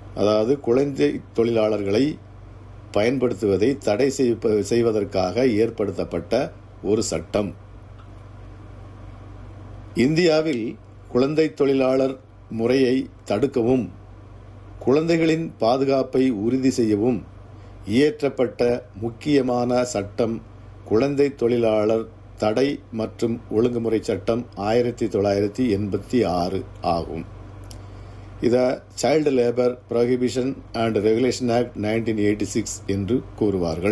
அதாவது குழந்தை தொழிலாளர்களை பயன்படுத்துவதை தடை செய்ப்ப- செய்வதற்காக ஏற்படுத்தப்பட்ட ஒரு சட்டம் இந்தியாவில் குழந்தை தொழிலாளர் முறையை தடுக்கவும் குழந்தைகளின் பாதுகாப்பை உறுதி செய்யவும் இயற்றப்பட்ட முக்கியமான சட்டம் குழந்தை தொழிலாளர் தடை மற்றும் ஒழுங்குமுறை சட்டம் ஆயிரத்தி தொள்ளாயிரத்தி எண்பத்தி ஆறு ஆகும் இதை child labour prohibition and regulation act nineteen eighty six என்று கூறுவார்கள்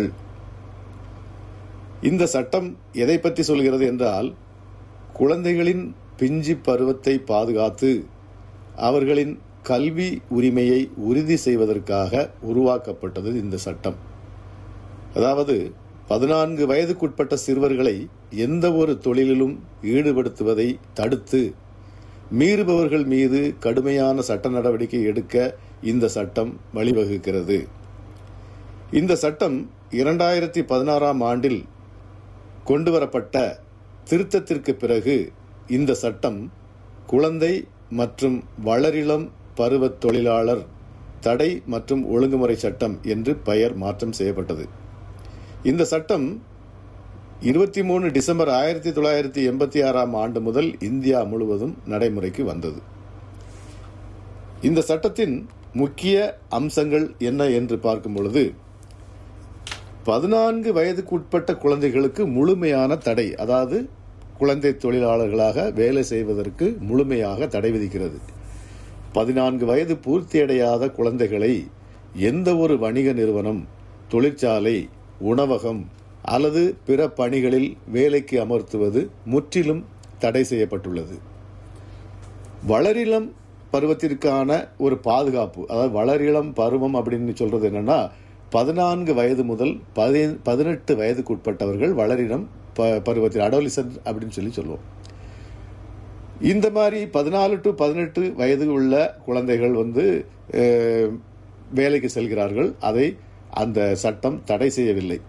இந்த சட்டம் எதை பற்றி சொல்கிறது என்றால் குழந்தைகளின் பிஞ்சி பருவத்தை பாதுகாத்து அவர்களின் கல்வி உரிமையை உறுதி செய்வதற்காக உருவாக்கப்பட்டது இந்த சட்டம் அதாவது பதினான்கு வயதுக்குட்பட்ட சிறுவர்களை எந்த ஒரு தொழிலிலும் ஈடுபடுத்துவதை தடுத்து மீறுபவர்கள் மீது கடுமையான சட்ட நடவடிக்கை எடுக்க இந்த சட்டம் வழிவகுக்கிறது இந்த சட்டம் இரண்டாயிரத்தி பதினாறாம் ஆண்டில் கொண்டுவரப்பட்ட திருத்தத்திற்கு பிறகு இந்த சட்டம் குழந்தை மற்றும் வளரிளம் பருவ தொழிலாளர் தடை மற்றும் ஒழுங்குமுறை சட்டம் என்று பெயர் மாற்றம் செய்யப்பட்டது இந்த சட்டம் இருபத்தி மூணு டிசம்பர் ஆயிரத்தி தொள்ளாயிரத்தி எண்பத்தி ஆறாம் ஆண்டு முதல் இந்தியா முழுவதும் நடைமுறைக்கு வந்தது இந்த சட்டத்தின் முக்கிய அம்சங்கள் என்ன என்று பார்க்கும் பொழுது பதினான்கு வயதுக்குட்பட்ட குழந்தைகளுக்கு முழுமையான தடை அதாவது குழந்தை தொழிலாளர்களாக வேலை செய்வதற்கு முழுமையாக தடை விதிக்கிறது பதினான்கு வயது பூர்த்தியடையாத குழந்தைகளை எந்த ஒரு வணிக நிறுவனம் தொழிற்சாலை உணவகம் அல்லது பிற பணிகளில் வேலைக்கு அமர்த்துவது முற்றிலும் தடை செய்யப்பட்டுள்ளது வளரிளம் பருவத்திற்கான ஒரு பாதுகாப்பு அதாவது வளரிளம் பருவம் அப்படின்னு சொல்றது என்னன்னா பதினான்கு வயது முதல் பதி- பதினெட்டு வயதுக்குட்பட்டவர்கள் வளரினம் ப- பருவத்தில் அடோலிசன்ட் அப்படின்னு சொல்லி சொல்லுவோம் இந்த மாதிரி பதினாலு டு பதினெட்டு வயது உள்ள குழந்தைகள் வந்து அஹ், வேலைக்கு செல்கிறார்கள் அதை அந்த சட்டம் தடை செய்யவில்லை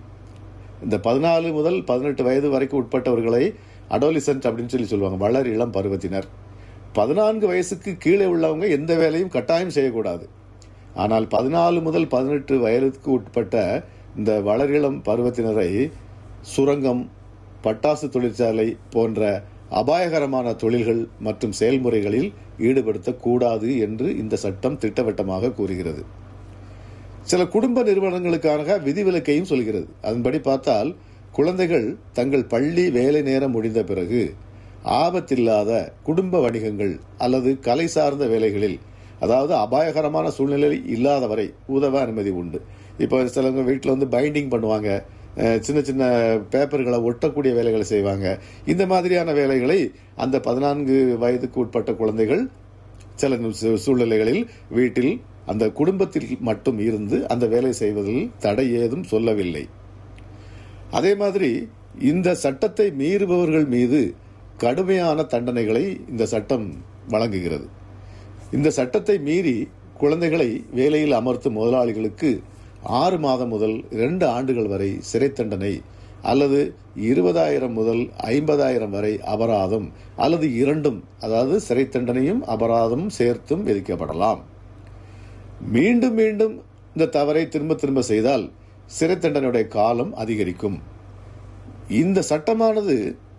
இந்த பதினாலு முதல் பதினெட்டு வயது வரைக்கும் உட்பட்டவர்களை அடோலிசன்ட் அப்படின்னு சொல்லி சொல்லுவாங்க வளர் இளம் பருவத்தினர் பதினான்கு வயசுக்கு கீழே உள்ளவங்க எந்த வேலையும் கட்டாயம் செய்யக்கூடாது ஆனால் பதினாலு முதல் பதினெட்டு வயதுக்கு உட்பட்ட இந்த வளரிளம் பருவத்தினரை சுரங்கம் பட்டாசு தொழிற்சாலை போன்ற அபாயகரமான தொழில்கள் மற்றும் செயல்முறைகளில் ஈடுபடுத்தக்கூடாது என்று இந்த சட்டம் திட்டவட்டமாக கூறுகிறது சில குடும்ப நிறுவனங்களுக்கான விதிவிலக்கையும் சொல்கிறது அதன்படி பார்த்தால் குழந்தைகள் தங்கள் பள்ளி வேலை நேரம் முடிந்த பிறகு ஆபத்தில்லாத குடும்ப வணிகங்கள் அல்லது கலை சார்ந்த வேலைகளில் அதாவது அபாயகரமான சூழ்நிலை இல்லாத வரை உதவ அனுமதி உண்டு இப்போ சிலவங்க வீட்டில் வந்து பைண்டிங் பண்ணுவாங்க அஹ் சின்ன சின்ன பேப்பர்களை ஒட்டக்கூடிய வேலைகளை செய்வாங்க இந்த மாதிரியான வேலைகளை அந்த பதினான்கு வயதுக்கு உட்பட்ட குழந்தைகள் சில சூ- சூழ்நிலைகளில் வீட்டில் அந்த குடும்பத்தில் மட்டும் இருந்து அந்த வேலை செய்வதில் தடை ஏதும் சொல்லவில்லை அதே மாதிரி இந்த சட்டத்தை மீறுபவர்கள் மீது கடுமையான தண்டனைகளை இந்த சட்டம் வழங்குகிறது இந்த சட்டத்தை மீறி குழந்தைகளை வேலையில் அமர்த்தும் முதலாளிகளுக்கு ஆறு மாதம் முதல் இரண்டு ஆண்டுகள் வரை சிறை தண்டனை அல்லது இருபதாயிரம் முதல் ஐம்பதாயிரம் வரை அபராதம் அல்லது இரண்டும் அதாவது சிறை தண்டனையும் அபராதமும் சேர்த்தும் விதிக்கப்படலாம் மீண்டும் மீண்டும் இந்த தவறை திரும்ப திரும்ப செய்தால் சிறை தண்டனையுடைய காலம் அதிகரிக்கும் இந்த சட்டமானது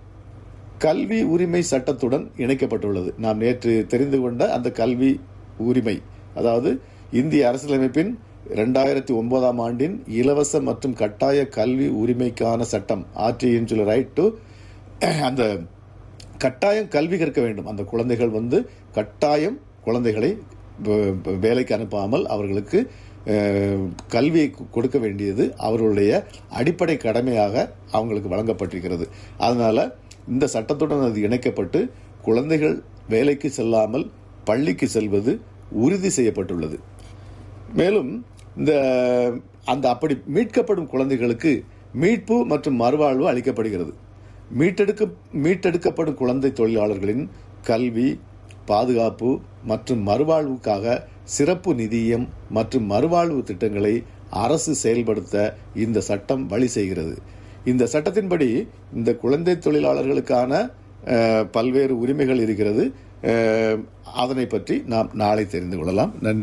கல்வி உரிமை சட்டத்துடன் இணைக்கப்பட்டுள்ளது நாம் நேற்று தெரிந்து கொண்ட அந்த கல்வி உரிமை அதாவது இந்திய அரசியலமைப்பின் இரண்டாயிரத்தி ஒன்பதாம் ஆண்டின் இலவச மற்றும் கட்டாய கல்வி உரிமைக்கான சட்டம் ஆர்டின்னு சொல்லி ரைட் டு அந்த கட்டாயம் கல்வி கற்க வேண்டும் அந்த குழந்தைகள் வந்து கட்டாயம் குழந்தைகளை வ- வ- வேலைக்கு அனுப்பாமல் அவர்களுக்கு அஹ், கல்வியை கு- கொடுக்க வேண்டியது அவர்களுடைய அடிப்படை கடமையாக அவங்களுக்கு வழங்கப்பட்டிருக்கிறது அதனால இந்த சட்டத்துடன் அது இணைக்கப்பட்டு குழந்தைகள் வேலைக்கு செல்லாமல் பள்ளிக்கு செல்வது உறுதி செய்யப்பட்டுள்ளது மேலும் இந்த அந்த அப்படி மீட்கப்படும் குழந்தைகளுக்கு மீட்பு மற்றும் மறுவாழ்வு அளிக்கப்படுகிறது மீட்டெடுக்க மீட்டெடுக்கப்படும் குழந்தை தொழிலாளர்களின் கல்வி பாதுகாப்பு மற்றும் மறுவாழ்வுக்காக சிறப்பு நிதியம் மற்றும் மறுவாழ்வு திட்டங்களை அரசு செயல்படுத்த இந்த சட்டம் வழி செய்கிறது இந்த சட்டத்தின்படி இந்த குழந்தை தொழிலாளர்களுக்கான அஹ், பல்வேறு உரிமைகள் இருக்கிறது அஹ், அதனை பற்றி நாம் நாளை தெரிந்து கொள்ளலாம் நன்றி